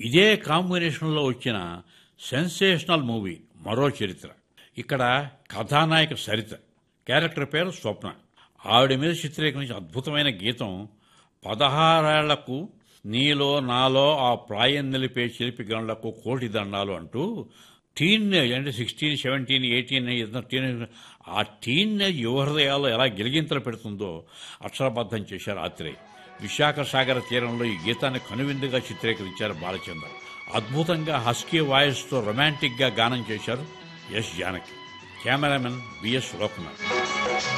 ఇదే కాంబినేషన్లో వచ్చిన సెన్సేషనల్ మూవీ మరో చరిత్ర ఇక్కడ కథానాయక సరిత క్యారెక్టర్ పేరు స్వప్న ఆవిడ మీద చిత్రీకరించిన అద్భుతమైన గీతం పదహారేళ్లకు నీలో నాలో ఆ ప్రాయం నిలిపే చిలిపి గనులకు కోటి దండాలు అంటూ టీనేజ్ అంటే సిక్స్టీన్ సెవెంటీన్ ఎయిటీన్ టీనేజ్ ఆ టీనేజ్ యువ హృదయాల్లో ఎలా గిలిగింతలు పెడుతుందో అక్షరబద్ధం చేశారు ఆత్రేయ విశాఖ సాగర తీరంలో ఈ గీతాన్ని కనువిందుగా చిత్రీకరించారు బాలచంద్ర అద్భుతంగా హస్కీ వాయిస్తో రొమాంటిక్గా గానం చేశారు S Janaki cameraman B S Lokanath